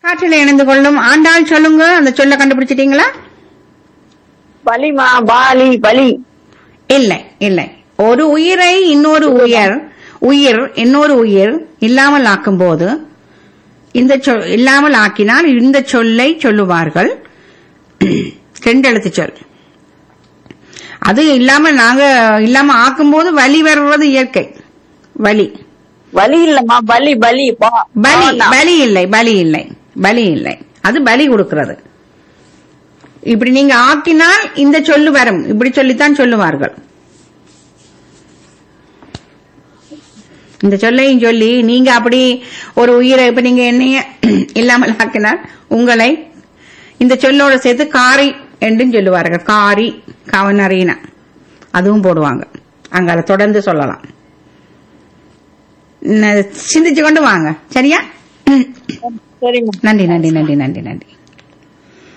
காற்றில் இணைந்து கொள்ளும் ஆண்டாள் சொல்லுங்க அந்த சொல்ல கண்டுபிடிச்சிட்டீங்களா பலிமா பாலி பலி இல்லை இல்லை ஒரு உயிரை இன்னொரு உயிர் உயிர் இன்னொரு உயிர் இல்லாமல் ஆக்கும் போது இந்த சொல் இல்லாமல் ஆக்கினால் இந்த சொல்லை சொல்லுவார்கள் ரெண்டு எழுத்து சொல் அது இல்லாம நாங்க இல்லாம ஆக்கும்போது வலி வர்றது இயற்கை வலி வலி இல்லம்மா பலி பலி பா- பலி பாவம்தான். பலி இல்லை பலி இல்லை பலி இல்லை அது பலி கொடுக்கிறது இப்படி நீங்க ஆக்கினால் இந்த சொல்லு வரும் இப்படி சொல்லித்தான் சொல்லுவார்கள் இந்த சொல்லையும் சொல்லி நீங்க அப்படி ஒரு உயிரை இப்ப நீங்க என்னைய இல்லாமல் ஆக்கினால் உங்களை இந்த சொல்லோட சேர்த்து காரி என்றும் சொல்லுவார்கள் காரி கவனரீனா அதுவும் போடுவாங்க அங்க அதை தொடர்ந்து சொல்லலாம் ந- சிந்திச்சு கொண்டு வாங்க சரியா சரிம்மா நன்றி நன்றி நன்றி நன்றி நன்றி